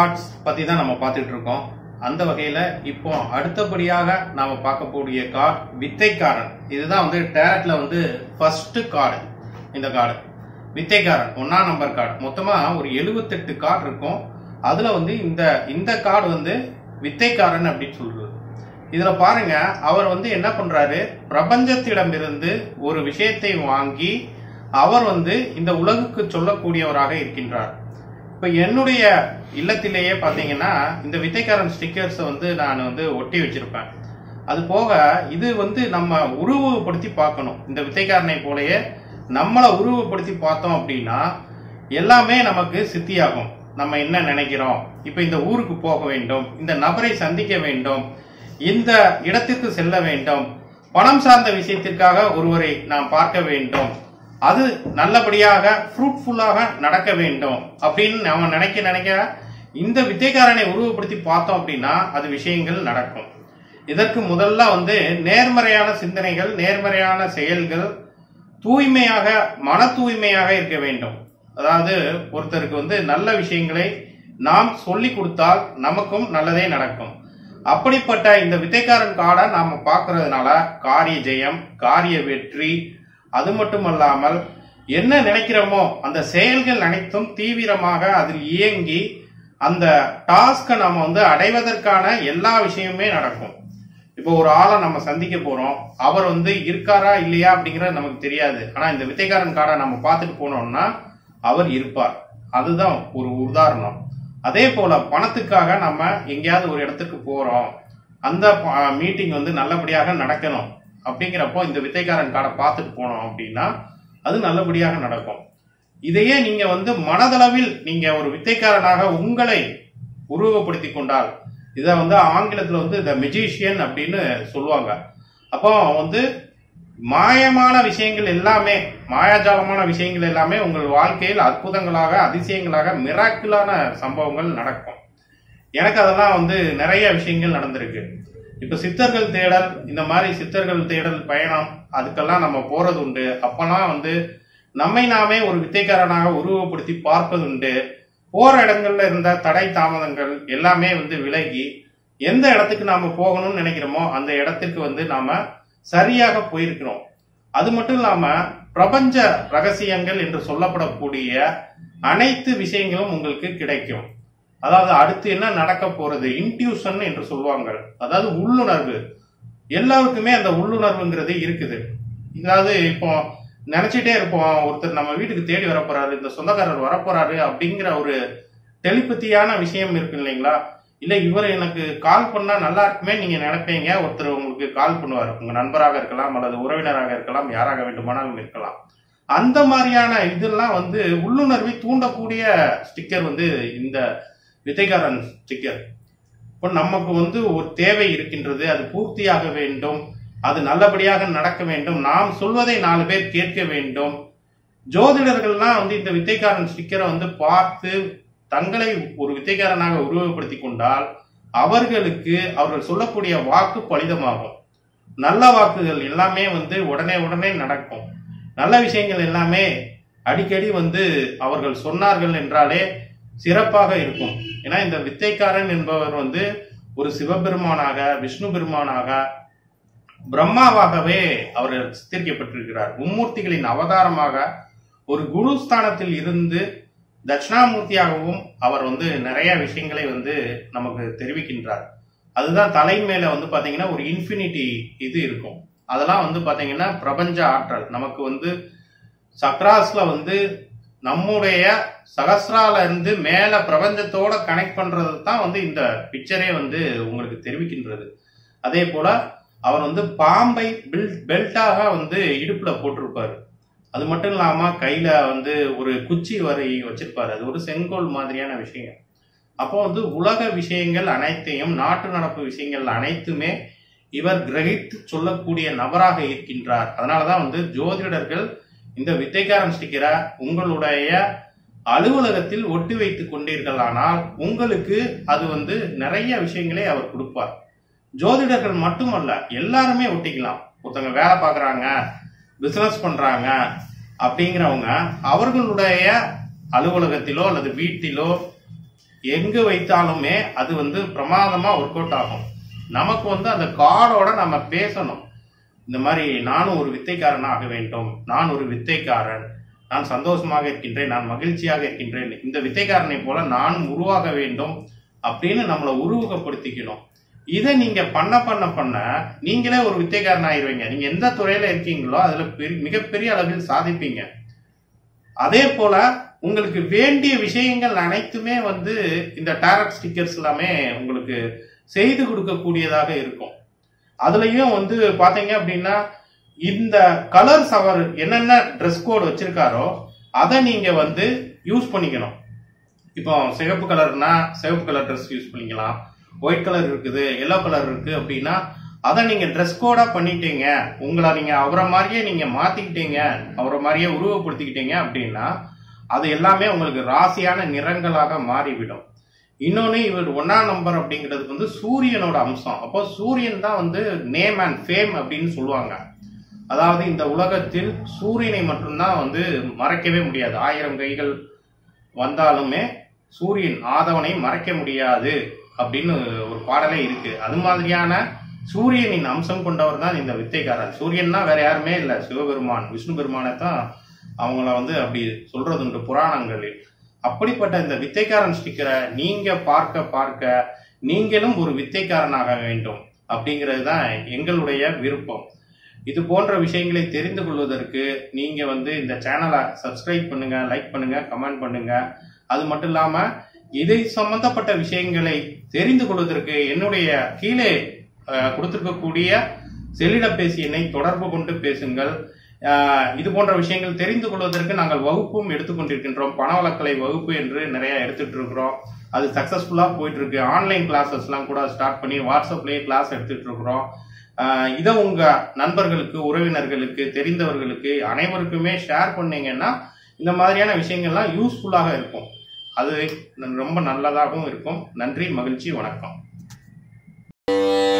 cards பத்தி தான் நம்ம பார்த்துட்டு இருக்கோம் அந்த வகையில இப்போ அடுத்தபடியாக நாம பார்க்கக்கூடிய கார்டு வித்தைக்காரன் இதுதான் வந்து டேரட்ல வந்து ஃபர்ஸ்ட் கார்டு இந்த கார்டு வித்தைக்காரன் ஒன்னாம் நம்பர் கார்டு மொத்தமா ஒரு எழுபத்தெட்டு கார்டு இருக்கும் அதுல வந்து இந்த இந்த கார்டு வந்து வித்தைக்காரன் அப்படின்னு சொல்றது இதுல பாருங்க அவர் வந்து என்ன பண்றாரு பிரபஞ்சத்திடமிருந்து ஒரு விஷயத்தை வாங்கி அவர் வந்து இந்த உலகுக்கு சொல்லக்கூடியவராக இருக்கின்றார் இப்ப என்னுடைய இல்லத்திலேயே பாத்தீங்கன்னா இந்த வித்தைக்காரன் ஸ்டிக்கர்ஸ் வந்து நான் வந்து ஒட்டி வச்சிருப்பேன் அது போக இது வந்து நம்ம உருவப்படுத்தி பார்க்கணும் இந்த வித்தைக்காரனை போலயே நம்மளை உருவப்படுத்தி பார்த்தோம் அப்படின்னா எல்லாமே நமக்கு சித்தியாகும் நம்ம என்ன நினைக்கிறோம் இப்ப இந்த ஊருக்கு போக வேண்டும் இந்த நபரை சந்திக்க வேண்டும் இந்த இடத்திற்கு செல்ல வேண்டும் பணம் சார்ந்த விஷயத்திற்காக ஒருவரை நாம் பார்க்க வேண்டும் அது நல்லபடியாக ஃப்ரூட்ஃபுல்லாக நடக்க வேண்டும் அப்படின்னு நம்ம நினைக்க நினைக்க இந்த வித்தைக்காரனை உருவப்படுத்தி பார்த்தோம் அப்படின்னா அது விஷயங்கள் நடக்கும் இதற்கு முதல்ல வந்து நேர்மறையான சிந்தனைகள் நேர்மறையான செயல்கள் தூய்மையாக மன தூய்மையாக இருக்க வேண்டும் அதாவது ஒருத்தருக்கு வந்து நல்ல விஷயங்களை நாம் சொல்லி கொடுத்தால் நமக்கும் நல்லதே நடக்கும் அப்படிப்பட்ட இந்த வித்தைக்காரன் கார்டை நாம பார்க்கறதுனால காரிய ஜெயம் காரிய வெற்றி அது மட்டுமல்லாமல் என்ன நினைக்கிறோமோ அந்த செயல்கள் அனைத்தும் தீவிரமாக அதில் இயங்கி அந்த டாஸ்கை நம்ம வந்து அடைவதற்கான எல்லா விஷயமுமே நடக்கும் இப்போ ஒரு ஆளை நம்ம சந்திக்க போறோம் அவர் வந்து இருக்காரா இல்லையா அப்படிங்கறது நமக்கு தெரியாது ஆனா இந்த வித்தைக்காரன் கார்டை நம்ம பார்த்துட்டு போனோம்னா அவர் இருப்பார் அதுதான் ஒரு உதாரணம் அதே போல பணத்துக்காக நம்ம எங்கேயாவது ஒரு இடத்துக்கு போறோம் அந்த மீட்டிங் வந்து நல்லபடியாக நடக்கணும் அப்படிங்கிறப்போ இந்த வித்தைக்காரன் கார்டை பார்த்துட்டு போனோம் அப்படின்னா அது நல்லபடியாக நடக்கும் இதையே நீங்க வந்து மனதளவில் நீங்க ஒரு வித்தைக்காரனாக உங்களை உருவப்படுத்தி கொண்டால் இதை வந்து ஆங்கிலத்துல வந்து த மெஜிஷியன் அப்படின்னு சொல்லுவாங்க அப்போ வந்து மாயமான விஷயங்கள் எல்லாமே மாயாஜாலமான விஷயங்கள் எல்லாமே உங்கள் வாழ்க்கையில் அற்புதங்களாக அதிசயங்களாக மிராக்கிளான சம்பவங்கள் நடக்கும் எனக்கு அதெல்லாம் வந்து நிறைய விஷயங்கள் நடந்திருக்கு இப்ப சித்தர்கள் தேடல் இந்த மாதிரி சித்தர்கள் தேடல் பயணம் அதுக்கெல்லாம் நம்ம போறது உண்டு அப்பெல்லாம் வந்து நம்மை நாமே ஒரு வித்தைக்காரனாக உருவப்படுத்தி பார்ப்பது உண்டு போற இடங்கள்ல இருந்த தடை தாமதங்கள் எல்லாமே வந்து விலகி எந்த இடத்துக்கு நாம போகணும்னு நினைக்கிறோமோ அந்த இடத்துக்கு வந்து நாம சரியாக போயிருக்கிறோம் அது மட்டும் இல்லாம பிரபஞ்ச ரகசியங்கள் என்று சொல்லப்படக்கூடிய அனைத்து விஷயங்களும் உங்களுக்கு கிடைக்கும் அதாவது அடுத்து என்ன நடக்க போறது இன்ட்யூஷன் என்று சொல்லுவாங்க அதாவது உள்ளுணர்வு எல்லாருக்குமே அந்த உள்ளுணர்வுங்கிறது இருக்குது அதாவது இப்போ நினைச்சிட்டே இருப்போம் ஒருத்தர் நம்ம வீட்டுக்கு தேடி வரப்போறாரு இந்த சொந்தக்காரர் வரப்போறாரு அப்படிங்கிற ஒரு டெலிபதியான விஷயம் இருக்கு இல்லைங்களா இல்ல இவர் எனக்கு கால் பண்ணா நல்லா இருக்குமே நீங்க நினைப்பீங்க ஒருத்தர் உங்களுக்கு கால் பண்ணுவார் உங்க நண்பராக இருக்கலாம் அல்லது உறவினராக இருக்கலாம் யாராக வேண்டுமானாலும் இருக்கலாம் அந்த மாதிரியான இதெல்லாம் வந்து உள்ளுணர்வை தூண்டக்கூடிய ஸ்டிக்கர் வந்து இந்த விதைகாரன் ஸ்டிக்கர் இப்போ நமக்கு வந்து ஒரு தேவை இருக்கின்றது அது பூர்த்தியாக வேண்டும் அது நல்லபடியாக நடக்க வேண்டும் நாம் சொல்வதை நாலு பேர் கேட்க வேண்டும் ஜோதிடர்கள்லாம் வந்து இந்த வித்தைக்காரன் ஸ்டிக்கரை வந்து பார்த்து தங்களை ஒரு வித்தைக்காரனாக உருவப்படுத்தி கொண்டால் அவர்களுக்கு அவர்கள் சொல்லக்கூடிய வாக்கு பலிதமாகும் நல்ல வாக்குகள் எல்லாமே வந்து உடனே உடனே நடக்கும் நல்ல விஷயங்கள் எல்லாமே அடிக்கடி வந்து அவர்கள் சொன்னார்கள் என்றாலே சிறப்பாக இருக்கும் ஏன்னா இந்த வித்தைக்காரன் என்பவர் வந்து ஒரு சிவபெருமானாக விஷ்ணு பெருமானாக பிரம்மாவாகவே அவர் சித்தரிக்கப்பட்டிருக்கிறார் மும்மூர்த்திகளின் அவதாரமாக ஒரு குருஸ்தானத்தில் இருந்து தட்சிணாமூர்த்தியாகவும் அவர் வந்து நிறைய விஷயங்களை வந்து நமக்கு தெரிவிக்கின்றார் அதுதான் தலை மேல வந்து பாத்தீங்கன்னா ஒரு இன்ஃபினிட்டி இது இருக்கும் அதெல்லாம் வந்து பாத்தீங்கன்னா பிரபஞ்ச ஆற்றல் நமக்கு வந்து சக்ராஸ்ல வந்து நம்முடைய சகஸ்ரால இருந்து மேல பிரபஞ்சத்தோட கனெக்ட் பண்றது தான் வந்து இந்த பிக்சரே வந்து உங்களுக்கு தெரிவிக்கின்றது அதே போல அவர் வந்து பாம்பை பெல்ட் பெல்ட்டாக வந்து இடுப்புல போட்டிருப்பாரு அது மட்டும் இல்லாம கையில வந்து ஒரு குச்சி வரை வச்சிருப்பாரு அது ஒரு செங்கோல் மாதிரியான விஷயம் அப்போ வந்து உலக விஷயங்கள் அனைத்தையும் நாட்டு நடப்பு விஷயங்கள் அனைத்துமே இவர் கிரகித்து சொல்லக்கூடிய நபராக இருக்கின்றார் அதனாலதான் வந்து ஜோதிடர்கள் இந்த வித்தைக்காரன் ஸ்டிக்கரை உங்களுடைய அலுவலகத்தில் ஒட்டி வைத்துக் கொண்டீர்களானால் உங்களுக்கு அது வந்து நிறைய விஷயங்களை அவர் கொடுப்பார் ஜோதிடர்கள் மட்டுமல்ல எல்லாருமே ஒட்டிக்கலாம் ஒருத்தவங்க வேலை பார்க்குறாங்க பிசினஸ் பண்றாங்க அப்படிங்கிறவங்க அவர்களுடைய அலுவலகத்திலோ அல்லது வீட்டிலோ எங்கு வைத்தாலுமே அது வந்து பிரமாதமா ஒர்க் அவுட் ஆகும் நமக்கு வந்து அந்த கார்டோட நம்ம பேசணும் இந்த மாதிரி நானும் ஒரு வித்தைக்காரன் ஆக வேண்டும் நான் ஒரு வித்தைக்காரன் நான் சந்தோஷமாக இருக்கின்றேன் நான் மகிழ்ச்சியாக இருக்கின்றேன் இந்த வித்தைக்காரனை போல நானும் உருவாக வேண்டும் அப்படின்னு நம்மளை உருவகப்படுத்திக்கணும் இதை நீங்க பண்ண பண்ண பண்ண நீங்களே ஒரு வித்தைக்காரன் ஆயிருவீங்க நீங்க எந்த துறையில இருக்கீங்களோ அதுல பெரிய- மிகப்பெரிய அளவில் சாதிப்பீங்க அதே போல உங்களுக்கு வேண்டிய விஷயங்கள் அனைத்துமே வந்து இந்த டேரட் ஸ்டிக்கர்ஸ் எல்லாமே உங்களுக்கு செய்து கொடுக்கக்கூடியதாக இருக்கும் அதுலயும் வந்து பாத்தீங்க அப்படின்னா இந்த கலர்ஸ் அவர் என்னென்ன ட்ரெஸ் கோட் வச்சிருக்காரோ அதை நீங்க வந்து யூஸ் பண்ணிக்கணும் இப்போ சிவப்பு கலர்னா சிவப்பு கலர் ட்ரெஸ் யூஸ் பண்ணிக்கலாம் ஒயிட் கலர் இருக்குது எல்லோ கலர் இருக்கு அப்படின்னா அதை நீங்க ட்ரெஸ் கோடா பண்ணிட்டீங்க உங்களை நீங்க அவரை மாதிரியே நீங்க மாத்திக்கிட்டீங்க அவரை மாதிரியே உருவப்படுத்திக்கிட்டீங்க அப்படின்னா அது எல்லாமே உங்களுக்கு ராசியான நிறங்களாக மாறிவிடும் இன்னொன்னு இவர் ஒன்னாம் நம்பர் அப்படிங்கிறது வந்து சூரியனோட அம்சம் அப்போ சூரியன் தான் வந்து நேம் அண்ட் ஃபேம் அப்படின்னு சொல்லுவாங்க அதாவது இந்த உலகத்தில் சூரியனை மட்டும்தான் வந்து மறைக்கவே முடியாது ஆயிரம் கைகள் வந்தாலுமே சூரியன் ஆதவனை மறைக்க முடியாது அப்படின்னு ஒரு பாடலே இருக்கு அது மாதிரியான சூரியனின் அம்சம் கொண்டவர் தான் இந்த வித்தைக்காரன் சூரியன்னா வேற யாருமே இல்லை சிவபெருமான் விஷ்ணு பெருமானை தான் அவங்கள வந்து அப்படி சொல்றதுண்டு புராணங்களில் அப்படிப்பட்ட இந்த வித்தைக்காரன் ஸ்டிக்கரை நீங்க பார்க்க பார்க்க நீங்களும் ஒரு வித்தைக்காரனாக வேண்டும் அப்படிங்கிறது தான் எங்களுடைய விருப்பம் இது போன்ற விஷயங்களை தெரிந்து கொள்வதற்கு நீங்க வந்து இந்த சேனலை சப்ஸ்கிரைப் பண்ணுங்க லைக் பண்ணுங்க கமெண்ட் பண்ணுங்க அது மட்டும் இல்லாம இதை சம்பந்தப்பட்ட விஷயங்களை தெரிந்து கொள்வதற்கு என்னுடைய கீழே அஹ், கொடுத்திருக்கக்கூடிய செல்லிடப்பேசி எண்ணை தொடர்பு கொண்டு பேசுங்கள் அஹ், இது போன்ற விஷயங்கள் தெரிந்து கொள்வதற்கு நாங்கள் வகுப்பும் எடுத்துக்கொண்டிருக்கின்றோம் பணவளக்கலை வகுப்பு என்று நிறைய எடுத்துட்டு இருக்கிறோம் அது சக்சஸ்ஃபுல்லா போயிட்டு இருக்கு ஆன்லைன் கிளாஸஸ்லாம் கூட ஸ்டார்ட் பண்ணி வாட்ஸ்அப்லயே கிளாஸ் எடுத்துட்டு இருக்கிறோம் ஆஹ் இதை உங்க நண்பர்களுக்கு உறவினர்களுக்கு தெரிந்தவர்களுக்கு அனைவருக்குமே ஷேர் பண்ணீங்கன்னா இந்த மாதிரியான விஷயங்கள்லாம் யூஸ்ஃபுல்லாக இருக்கும் அது ரொம்ப நல்லதாகவும் இருக்கும் நன்றி மகிழ்ச்சி வணக்கம்